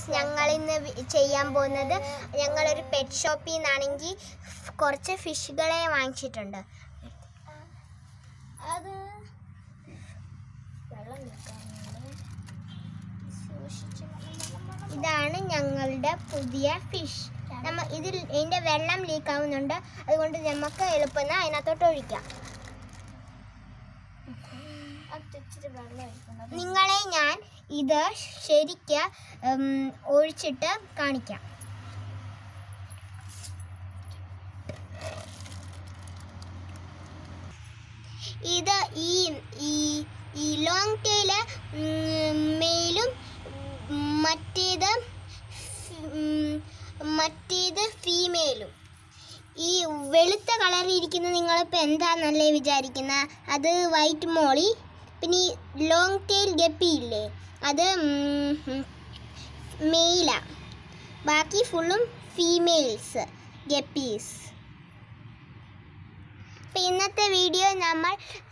guys ഞങ്ങൾ ഇന്ന് V- ചെയ്യാൻ പോകുന്നത് ഞങ്ങളൊരു പെറ്റ് ഷോപ്പിൽ നിന്നാണെങ്കിൽ കുറച്ച് ഫിഷുകളെ വാങ്ങിച്ചിട്ടുണ്ട് അത് വെള്ളം നിൽക്കാനുണ്ട് സൂക്ഷിച്ച് ഇതാണ് ഞങ്ങളുടെ പുതിയ ഫിഷ് നമ്മ ഇതിൽ ഇതിൻ്റെ വെള്ളം ലീക്ക് ആവുന്നുണ്ട് അതുകൊണ്ട് നമുക്ക് എളുപ്പം അതിനകത്തോട്ട് ഒഴിക്കാം അത് ഇച്ചിരി വെള്ളം ഒഴിക്കുന്നത് നിങ്ങളെ ഞാൻ ഇത് ശരിക്ക് ഉം, ഒഴിച്ചിട്ട് കാണിക്കാം ഇത് ഈ ഈ ഈ ലോങ് ടെയില് മെയിലും മറ്റേത് ഉം, മറ്റേത് ഫീമെയിലും ഈ വെളുത്ത കളറിൽ ഇരിക്കുന്ന നിങ്ങളിപ്പോൾ എന്താണെന്നല്ലേ വിചാരിക്കുന്നത് അത് വൈറ്റ് മോളി പിന്നെ ഈ ലോങ് ടെയിൽ ഗപ്പി ഇല്ലേ അത് മെയിലാ ബാക്കി ഫുള്ളും ഫീമെയിൽസ് ഗപ്പീസ് അപ്പം ഇന്നത്തെ വീഡിയോ നമ്മൾ